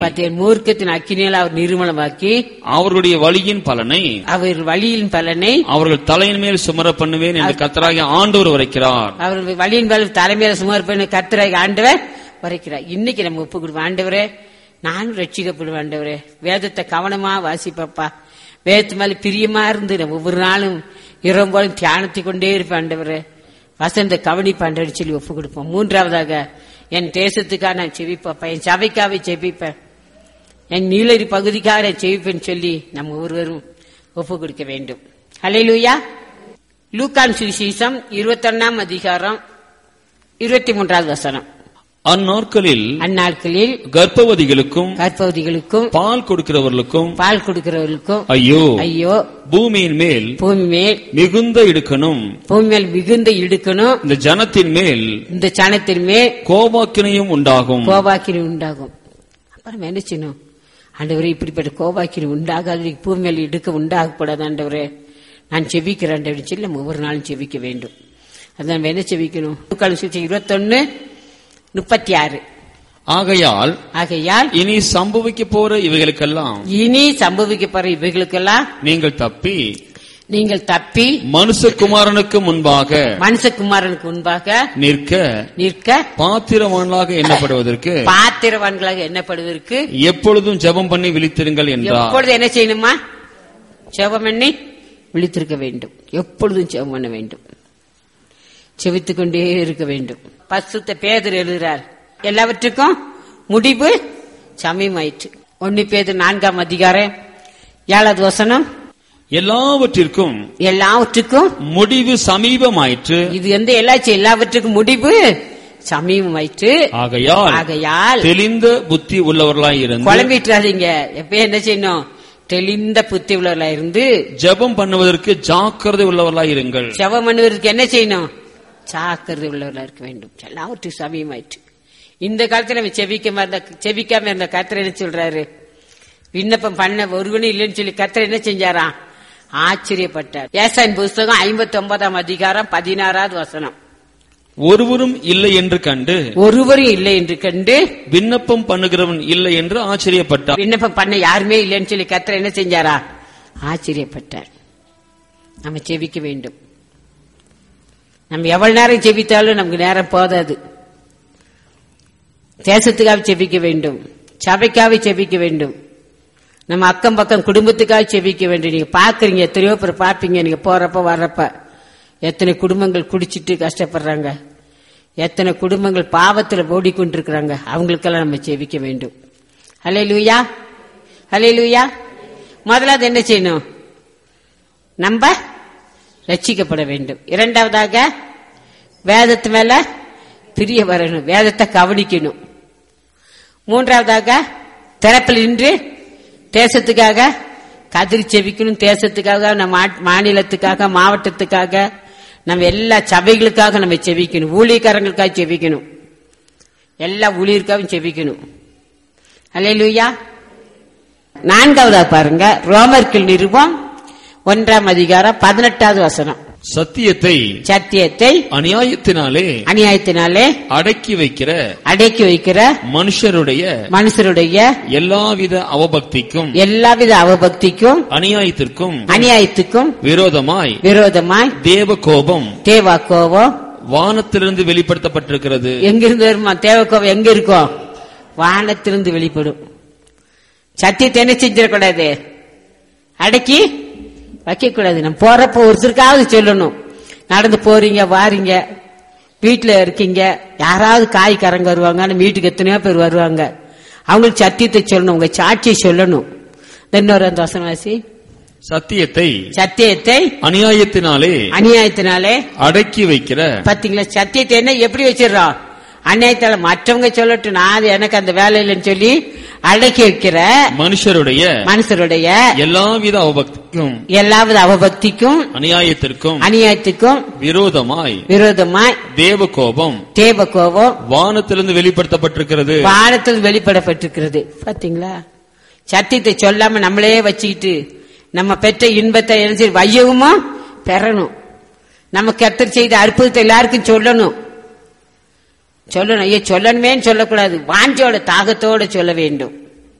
பத்திய மூர்க்கத்தின் அக்கினியால் அவர் நிர்மலமாக்கி அவர்களுடைய வழியின் பலனை அவர் வழியின் பலனை அவர்கள் தலையின் மேல் சுமர பண்ணுவேன் என்று கத்தராகிய ஆண்டவர் உரைக்கிறார் அவர் வழியின் மேல் தலைமையில சுமார் பண்ணி கர்த்தராக ஆண்டவர் வரைக்கிறார் இன்னைக்கு நம்ம ஒப்பு கொடுப்போம் ஆண்டவரே நானும் ரட்சிக்கப்படுவேன் ஆண்டவரே வேதத்தை கவனமா வாசிப்பப்பா வேதத்து மேல பிரியமா இருந்து நம்ம ஒவ்வொரு நாளும் இரவு போலும் தியானத்தை கொண்டே இருப்பேன் ஆண்டவரே வசந்த கவனிப்பாண்டவர் சொல்லி ஒப்பு கொடுப்போம் மூன்றாவதாக என் தேசத்துக்காக நான் செவிப்பப்பா என் சபைக்காக செவிப்பேன் என் நீலரி பகுதிக்காக நான் செவிப்பேன் சொல்லி நம்ம ஒருவரும் ஒப்பு கொடுக்க வேண்டும் ஹalleluya லூக்கான் சுவிசேஷம் இருபத்தொன்னாம் அதிகாரம் இருபத்தி மூன்றாவது வசனம் அந்நாட்களில் அந்நாட்களில் கர்ப்பவதிகளுக்கும் கர்ப்பவதிகளுக்கும் பால் கொடுக்கிறவர்களுக்கும் பால் கொடுக்கிறவர்களுக்கும் ஐயோ ஐயோ பூமியின் மேல் பூமி மேல் மிகுந்த இடுக்கணும் பூமி மேல் மிகுந்த இடுக்கணும் இந்த ஜனத்தின் மேல் இந்த சனத்தின் மேல் கோபாக்கினையும் உண்டாகும் கோபாக்கினி உண்டாகும் அப்புறம் என்ன செய்யணும் ஆண்டவரே இப்படிப்பட்ட கோபாக்கினி உண்டாகாத பூமி மேல் இடுக்க உண்டாகக்கூடாது ஆண்டவரே நான் செவிக்கிறேன் ஆண்டவரே சொல்லி நம்ம ஒவ்வொரு நாளும் செவிக்க வேண்டும் அதான் நம்ம என்ன செவிக்கணும் லூக்கான் சுவிசேஷம் இருபத்தொன்னு முப்பத்தி ஆறு ஆகையால் ஆகையால் இனி சம்பவிக்க போற இவைகளுக்கெல்லாம் இனி சம்பவிக்க போற இவைகளுக்கெல்லாம் நீங்கள் தப்பி நீங்கள் தப்பி மனுஷகுமாரனுக்கு முன்பாக மனுஷகுமாரனுக்கு முன்பாக நிற்க நிற்க பாத்திரவான்களாக எண்ணப்படுவதற்கு பாத்திரவான்களாக எண்ணப்படுவதற்கு எப்பொழுதும் ஜெபம் பண்ணி விழித்திருங்கள் என்றார் எப்பொழுது என்ன செய்யணுமா ஜெபம் பண்ணி விழித்திருக்க வேண்டும் எப்பொழுதும் ஜெபம் பண்ண வேண்டும் செவித்துக் கொண்டே இருக்க வேண்டும் பசுத்த பேதர் எழுதுறார் எல்லாவற்றுக்கும் முடிவு சமயமாயிற்று ஒன்னு பேதர் நான்காம் அதிகாரம் ஏழாவது வசனம் எல்லாவற்றிற்கும் எல்லாவற்றுக்கும் முடிவு சமீபமாயிற்று இது எந்த எல்லாச்சும் எல்லாவற்றுக்கும் முடிவு சமீபமாயிற்று ஆகையால் ஆகையால் தெளிந்த புத்தி உள்ளவர்களாய் இருந்து குழம்பிட்டுறாதீங்க எப்ப என்ன செய்யணும் தெளிந்த புத்தி உள்ளவர்களா இருந்து ஜெபம் பண்ணுவதற்கு ஜாக்கிரதை உள்ளவர்களாய் இருங்கள் செவம் பண்ணுவதற்கு என்ன செய்யணும் ஜாக்கிரதை உள்ளவர்களா இருக்க வேண்டும் எல்லாவற்றும் சமயமாயிற்று இந்த காலத்துல நம்ம செவிக்காம இருந்த செவிக்காம இருந்த கர்த்தர் என்ன சொல்றாரு விண்ணப்பம் பண்ண ஒருவனும் இல்லைன்னு சொல்லி கர்த்தர் என்ன செஞ்சாராம் ஆச்சரியப்பட்டார் ஏசாயின் புஸ்தகம் ஐம்பத்தி ஒன்பதாம் அதிகாரம் பதினாறாவது வசனம் ஒருவரும் இல்லை என்று கண்டு ஒருவரும் இல்லை என்று கண்டு விண்ணப்பம் பண்ணுகிறவன் இல்லை என்று ஆச்சரியப்பட்டார் விண்ணப்பம் பண்ண யாருமே இல்லைன்னு சொல்லி கர்த்தர் என்ன செஞ்சாரா ஆச்சரியப்பட்டார் நம்ம செவிக்க வேண்டும் நம்ம எவ்வளவு நேரம் செவித்தாலும் நமக்கு நேரம் போதாது தேசத்துக்காக செபிக்க வேண்டும் சபைக்காக செபிக்க வேண்டும் நம்ம அக்கம் பக்கம் குடும்பத்துக்காக செபிக்க வேண்டும் நீங்க பாக்குறீங்க எத்தனையோ பேர் பாப்பீங்க நீங்க போறப்ப வர்றப்ப எத்தனை குடும்பங்கள் குடிச்சிட்டு கஷ்டப்படுறாங்க எத்தனை குடும்பங்கள் பாவத்துல ஓடிக்கொண்டிருக்கிறாங்க அவங்களுக்கெல்லாம் நம்ம செபிக்க வேண்டும் ஹலே லூயா ஹலே லூயா முதலாவது என்ன செய்யணும் நம்ம ரட்சிக்கப்பட வேண்டும் இரண்டாவதாக வேதத்து மேல பிரிய வரணும் வேதத்தை கவனிக்கணும் மூன்றாவதாக திறப்பில் நின்று தேசத்துக்காக கதிரி செவிக்கணும் தேசத்துக்காக நம்ம மாட்- மாநிலத்துக்காக மாவட்டத்துக்காக நம்ம எல்லா சபைகளுக்காக நம்ம செவிக்கணும் ஊழியக்காரங்களுக்காக செவிக்கணும் எல்லா ஊழியருக்காகவும் செவிக்கணும் அல்லேலூயா நான்காவதா பாருங்க ரோமர்கள் நிருபம் ஒன்றாம் அதிகாரம் பதினெட்டாவது வசனம் சத்தியத்தை சத்தியத்தை அநியாயத்தினாலே அநியாயத்தினாலே அடக்கி வைக்கிற அடக்கி வைக்கிற மனுஷருடைய மனுஷருடைய எல்லாவித அவபக்திக்கும் எல்லாவித அவபக்திக்கும் அநியாயத்திற்கும் அநியாயத்துக்கும் விரோதமாய் விரோதமாய் தேவ கோபம் தேவா கோபம் வானத்திலிருந்து வெளிப்படுத்தப்பட்டிருக்கிறது எங்கிருந்து வருமா தேவ கோபம் எங்க இருக்கும் வானத்திலிருந்து வெளிப்படும் சத்தியத்தை என்ன செஞ்சிடக்கூடாது அடக்கி வைக்க கூடாது நம்ம போறப்ப ஒருத்தருக்காவது சொல்லணும் நடந்து போறீங்க வாரீங்க வீட்டுல இருக்கீங்க யாராவது காய்க்காரங்க வருவாங்க ஆனா வீட்டுக்கு எத்தனையோ பேர் வருவாங்க அவங்களுக்கு சத்தியத்தை சொல்லணும் உங்க சாட்சியை சொல்லணும் இன்னொரு அந்த வசனவாசி சத்தியத்தை சத்தியத்தை அநியாயத்தினாலே அநியாயத்தினாலே அடக்கி வைக்கிற பாத்தீங்களா சத்தியத்தை என்ன எப்படி வச்சிடறோம் அநியாயத்தால மற்றவங்க சொல்லட்டும் நான் அது எனக்கு அந்த வேலை இல்லைன்னு சொல்லி அடக்கி வைக்கிற மனுஷருடைய மனுஷருடைய எல்லாவித அவபக்திக்கும் எல்லாவித அவபக்திக்கும் அநியாயத்திற்கும் அநியாயத்துக்கும் விரோதமாய் விரோதமாய் தேவ கோபம் தேவ கோபம் வானத்திலிருந்து வெளிப்படுத்தப்பட்டிருக்கிறது வானத்தில் வெளிப்படப்பட்டிருக்கிறது பாத்தீங்களா சத்தியத்தை சொல்லாம நம்மளே வச்சுக்கிட்டு நம்ம பெற்ற இன்பத்தை என்ன செய்ய வையவுமா பெறணும் நம்ம கத்தர் செய்த அற்புதத்தை எல்லாருக்கும் சொல்லணும் சொல்லணும் ஐயோ சொல்லணுமேன்னு சொல்லக்கூடாது வாஞ்சோட தாகத்தோட சொல்ல வேண்டும்